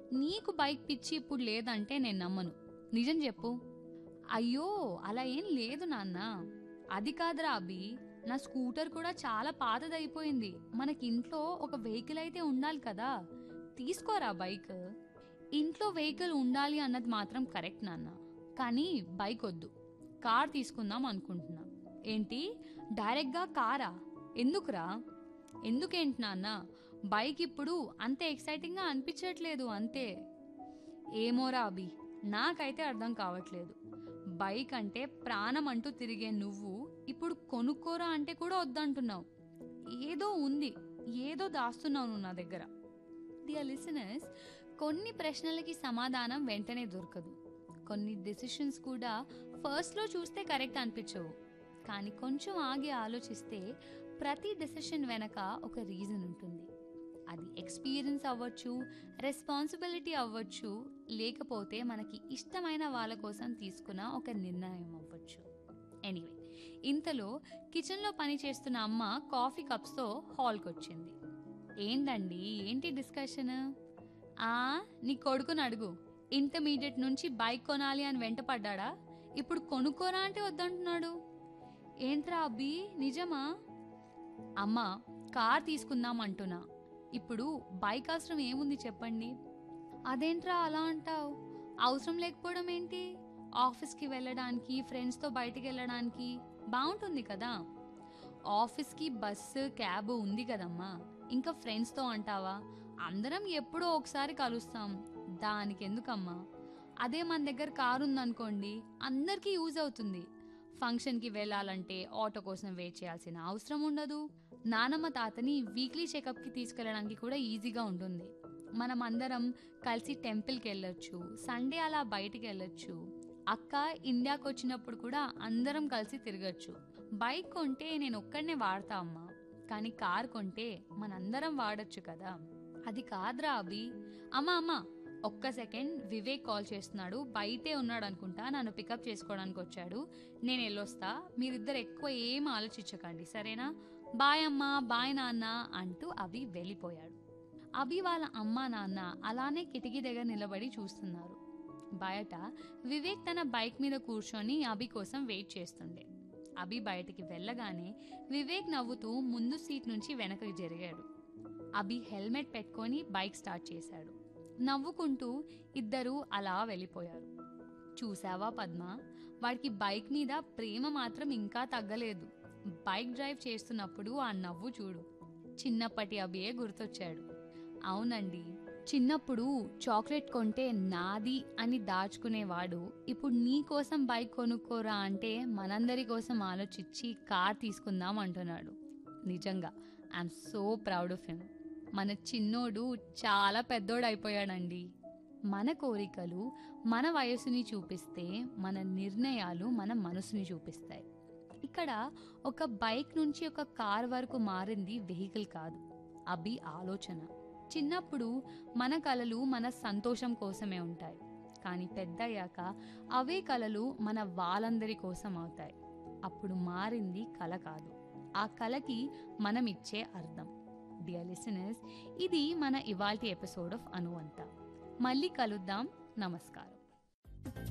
నీకు బైక్ పిచ్చి ఇప్పుడు లేదంటే నేను నమ్మను నిజం చెప్పు అయ్యో అలా ఏం లేదు నాన్న అది కాదురా అభి నా స్కూటర్ కూడా చాలా పాతదైపోయింది మనకి ఇంట్లో ఒక వెహికల్ అయితే ఉండాలి కదా తీసుకోరా బైక్ ఇంట్లో వెహికల్ ఉండాలి అన్నది మాత్రం కరెక్ట్ నాన్న కానీ బైక్ వద్దు కార్ తీసుకుందాం అనుకుంటున్నా ఏంటి డైరెక్ట్గా కారా ఎందుకురా ఎందుకేంటి నాన్న బైక్ ఇప్పుడు అంత ఎక్సైటింగ్గా అనిపించట్లేదు అంతే ఏమోరా అభి నాకైతే అర్థం కావట్లేదు బైక్ అంటే ప్రాణం అంటూ తిరిగే నువ్వు ఇప్పుడు కొనుక్కోరా అంటే కూడా వద్దంటున్నావు ఏదో ఉంది ఏదో దాస్తున్నావు నువ్వు నా దగ్గర డియర్ లిసనర్స్ కొన్ని ప్రశ్నలకి సమాధానం వెంటనే దొరకదు కొన్ని డెసిషన్స్ కూడా ఫస్ట్లో చూస్తే కరెక్ట్ అనిపించవు కానీ కొంచెం ఆగి ఆలోచిస్తే ప్రతి డెసిషన్ వెనక ఒక రీజన్ ఉంటుంది అది ఎక్స్పీరియన్స్ అవ్వచ్చు రెస్పాన్సిబిలిటీ అవ్వచ్చు లేకపోతే మనకి ఇష్టమైన వాళ్ళ కోసం తీసుకున్న ఒక నిర్ణయం అవ్వచ్చు ఎనీవే ఇంతలో కిచెన్లో పని చేస్తున్న అమ్మ కాఫీ కప్స్తో హాల్కి వచ్చింది ఏంటండి ఏంటి డిస్కషన్ ఆ నీ కొడుకుని అడుగు ఇంటర్మీడియట్ నుంచి బైక్ కొనాలి అని వెంటపడ్డా ఇప్పుడు కొనుక్కోరా అంటే వద్దంటున్నాడు ఏంట్రా అబ్బి నిజమా అమ్మ కార్ తీసుకుందాం అంటున్నా ఇప్పుడు బైక్ అవసరం ఏముంది చెప్పండి అదేంట్రా అలా అంటావు అవసరం లేకపోవడం ఏంటి ఆఫీస్కి వెళ్ళడానికి ఫ్రెండ్స్తో బయటికి వెళ్ళడానికి బాగుంటుంది కదా ఆఫీస్కి బస్సు క్యాబ్ ఉంది కదమ్మా ఇంకా ఫ్రెండ్స్తో అంటావా అందరం ఎప్పుడో ఒకసారి కలుస్తాం దానికి ఎందుకమ్మా అదే మన దగ్గర కారు ఉందనుకోండి అందరికీ యూజ్ అవుతుంది ఫంక్షన్కి వెళ్ళాలంటే ఆటో కోసం వెయిట్ చేయాల్సిన అవసరం ఉండదు నానమ్మ తాతని వీక్లీ చెకప్కి తీసుకెళ్ళడానికి కూడా ఈజీగా ఉంటుంది మనం అందరం కలిసి టెంపుల్కి వెళ్ళొచ్చు సండే అలా బయటికి వెళ్ళొచ్చు అక్క ఇండియాకి వచ్చినప్పుడు కూడా అందరం కలిసి తిరగచ్చు బైక్ కొంటే నేను ఒక్కడనే వాడతా అమ్మా కానీ కార్ కొంటే మనందరం వాడచ్చు కదా అది కాదురా అభి అమ్మా అమ్మా ఒక్క సెకండ్ వివేక్ కాల్ చేస్తున్నాడు బయటే ఉన్నాడు అనుకుంటా నన్ను పికప్ చేసుకోవడానికి వచ్చాడు నేను వెళ్ళొస్తా మీరిద్దరు ఎక్కువ ఏం ఆలోచించకండి సరేనా బాయ్ అమ్మా బాయ్ నాన్న అంటూ అభి వెళ్ళిపోయాడు అభి వాళ్ళ అమ్మా నాన్న అలానే కిటికీ దగ్గర నిలబడి చూస్తున్నారు బయట వివేక్ తన బైక్ మీద కూర్చొని అభి కోసం వెయిట్ చేస్తుండే అభి బయటికి వెళ్ళగానే వివేక్ నవ్వుతూ ముందు సీట్ నుంచి వెనకకి జరిగాడు అభి హెల్మెట్ పెట్టుకొని బైక్ స్టార్ట్ చేశాడు నవ్వుకుంటూ ఇద్దరూ అలా వెళ్ళిపోయారు చూసావా పద్మ వాడికి బైక్ మీద ప్రేమ మాత్రం ఇంకా తగ్గలేదు బైక్ డ్రైవ్ చేస్తున్నప్పుడు ఆ నవ్వు చూడు చిన్నప్పటి అభియే గుర్తొచ్చాడు అవునండి చిన్నప్పుడు చాక్లెట్ కొంటే నాది అని దాచుకునేవాడు ఇప్పుడు నీ కోసం బైక్ కొనుక్కోరా అంటే మనందరి కోసం ఆలోచించి కార్ తీసుకుందాం అంటున్నాడు నిజంగా I'm so proud of him మన చిన్నోడు చాలా పెద్దోడు అయిపోయాడండి మన కోరికలు మన వయసుని చూపిస్తే మన నిర్ణయాలు మన మనసుని చూపిస్తాయి ఇక్కడ ఒక బైక్ నుంచి ఒక కార్ వరకు మారింది వెహికల్ కాదు అభి ఆలోచన చిన్నప్పుడు మన కలలు మన సంతోషం కోసమే ఉంటాయి కానీ పెద్దయ్యాక అవే కలలు మన వాళ్ళందరి కోసం అవుతాయి అప్పుడు మారింది కల కాదు ఆ కలకి మనం ఇచ్చే అర్థం డియర్ లిసనర్స్ ఇది మన ఇవాల్టి ఎపిసోడ్ ఆఫ్ అనువంత మళ్ళీ కలుద్దాం నమస్కారం